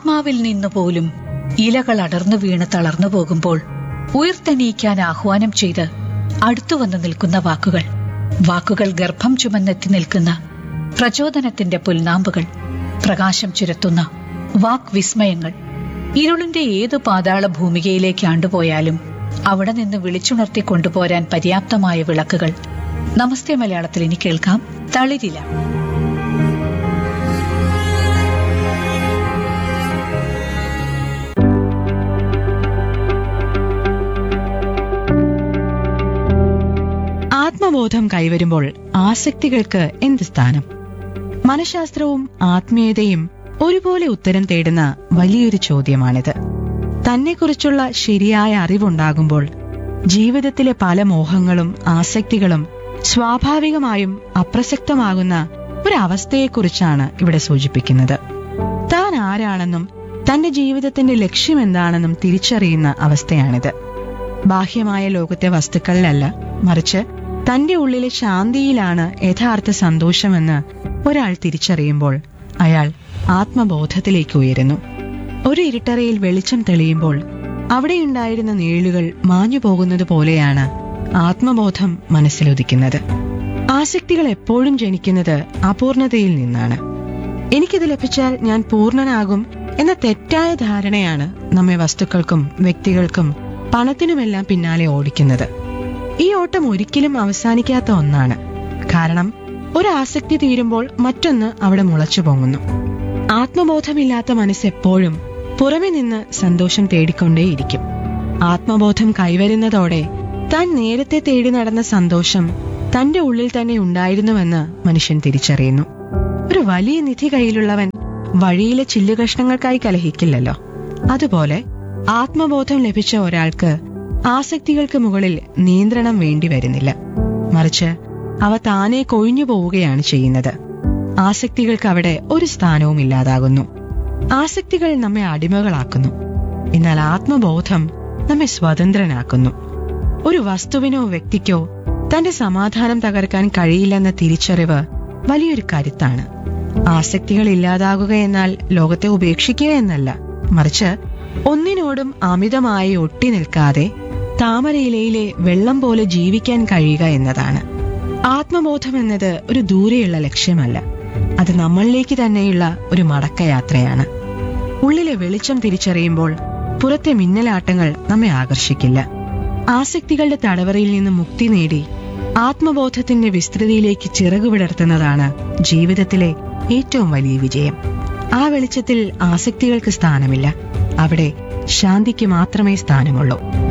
ആത്മാവിൽ നിന്ന് പോലും ഇലകൾ അടർന്നു വീണ് തളർന്നു പോകുമ്പോൾ ഉയർത്തെണീക്കാൻ ആഹ്വാനം ചെയ്ത് അടുത്തുവന്ന് നിൽക്കുന്ന വാക്കുകൾ വാക്കുകൾ ഗർഭം ചുമന്നെത്തി നിൽക്കുന്ന പ്രചോദനത്തിന്റെ പുൽനാമ്പുകൾ പ്രകാശം ചുരത്തുന്ന വാക് വിസ്മയങ്ങൾ ഇരുളിന്റെ ഏതു പാതാള ഭൂമികയിലേക്ക് ആണ്ടുപോയാലും അവിടെ നിന്ന് വിളിച്ചുണർത്തി കൊണ്ടുപോരാൻ പര്യാപ്തമായ വിളക്കുകൾ നമസ്തേ മലയാളത്തിൽ ഇനി കേൾക്കാം തളിരില ആത്മബോധം കൈവരുമ്പോൾ ആസക്തികൾക്ക് എന്ത് സ്ഥാനം മനഃശാസ്ത്രവും ആത്മീയതയും ഒരുപോലെ ഉത്തരം തേടുന്ന വലിയൊരു ചോദ്യമാണിത് തന്നെക്കുറിച്ചുള്ള ശരിയായ അറിവുണ്ടാകുമ്പോൾ ജീവിതത്തിലെ പല മോഹങ്ങളും ആസക്തികളും സ്വാഭാവികമായും അപ്രസക്തമാകുന്ന ഒരവസ്ഥയെക്കുറിച്ചാണ് ഇവിടെ സൂചിപ്പിക്കുന്നത് താൻ ആരാണെന്നും തന്റെ ജീവിതത്തിന്റെ ലക്ഷ്യമെന്താണെന്നും തിരിച്ചറിയുന്ന അവസ്ഥയാണിത് ബാഹ്യമായ ലോകത്തെ വസ്തുക്കളിലല്ല മറിച്ച് തന്റെ ഉള്ളിലെ ശാന്തിയിലാണ് യഥാർത്ഥ സന്തോഷമെന്ന് ഒരാൾ തിരിച്ചറിയുമ്പോൾ അയാൾ ആത്മബോധത്തിലേക്ക് ഉയരുന്നു ഒരു ഇരുട്ടറയിൽ വെളിച്ചം തെളിയുമ്പോൾ അവിടെയുണ്ടായിരുന്ന നീളുകൾ മാഞ്ഞു പോകുന്നത് പോലെയാണ് ആത്മബോധം മനസ്സിലുദിക്കുന്നത് ആസക്തികൾ എപ്പോഴും ജനിക്കുന്നത് അപൂർണതയിൽ നിന്നാണ് എനിക്കിത് ലഭിച്ചാൽ ഞാൻ പൂർണ്ണനാകും എന്ന തെറ്റായ ധാരണയാണ് നമ്മെ വസ്തുക്കൾക്കും വ്യക്തികൾക്കും പണത്തിനുമെല്ലാം പിന്നാലെ ഓടിക്കുന്നത് ഈ ഓട്ടം ഒരിക്കലും അവസാനിക്കാത്ത ഒന്നാണ് കാരണം ഒരു ആസക്തി തീരുമ്പോൾ മറ്റൊന്ന് അവിടെ മുളച്ചു പൊങ്ങുന്നു ആത്മബോധമില്ലാത്ത മനസ്സെപ്പോഴും പുറമെ നിന്ന് സന്തോഷം തേടിക്കൊണ്ടേയിരിക്കും ആത്മബോധം കൈവരുന്നതോടെ താൻ നേരത്തെ തേടി നടന്ന സന്തോഷം തന്റെ ഉള്ളിൽ തന്നെ ഉണ്ടായിരുന്നുവെന്ന് മനുഷ്യൻ തിരിച്ചറിയുന്നു ഒരു വലിയ നിധി കയ്യിലുള്ളവൻ വഴിയിലെ ചില്ലുകഷ്ണങ്ങൾക്കായി കലഹിക്കില്ലല്ലോ അതുപോലെ ആത്മബോധം ലഭിച്ച ഒരാൾക്ക് ആസക്തികൾക്ക് മുകളിൽ നിയന്ത്രണം വേണ്ടി വരുന്നില്ല മറിച്ച് അവ താനെ കൊഴിഞ്ഞു പോവുകയാണ് ചെയ്യുന്നത് ആസക്തികൾക്ക് അവിടെ ഒരു സ്ഥാനവും ഇല്ലാതാകുന്നു ആസക്തികൾ നമ്മെ അടിമകളാക്കുന്നു എന്നാൽ ആത്മബോധം നമ്മെ സ്വതന്ത്രനാക്കുന്നു ഒരു വസ്തുവിനോ വ്യക്തിക്കോ തന്റെ സമാധാനം തകർക്കാൻ കഴിയില്ലെന്ന തിരിച്ചറിവ് വലിയൊരു കരുത്താണ് ആസക്തികൾ ഇല്ലാതാകുക എന്നാൽ ലോകത്തെ ഉപേക്ഷിക്കുക എന്നല്ല മറിച്ച് ഒന്നിനോടും അമിതമായി ഒട്ടി നിൽക്കാതെ താമരയിലയിലെ വെള്ളം പോലെ ജീവിക്കാൻ കഴിയുക എന്നതാണ് ആത്മബോധം എന്നത് ഒരു ദൂരെയുള്ള ലക്ഷ്യമല്ല അത് നമ്മളിലേക്ക് തന്നെയുള്ള ഒരു മടക്കയാത്രയാണ് ഉള്ളിലെ വെളിച്ചം തിരിച്ചറിയുമ്പോൾ പുറത്തെ മിന്നലാട്ടങ്ങൾ നമ്മെ ആകർഷിക്കില്ല ആസക്തികളുടെ തടവറയിൽ നിന്ന് മുക്തി നേടി ആത്മബോധത്തിന്റെ വിസ്തൃതിയിലേക്ക് ചിറകു വിടർത്തുന്നതാണ് ജീവിതത്തിലെ ഏറ്റവും വലിയ വിജയം ആ വെളിച്ചത്തിൽ ആസക്തികൾക്ക് സ്ഥാനമില്ല അവിടെ ശാന്തിക്ക് മാത്രമേ സ്ഥാനമുള്ളൂ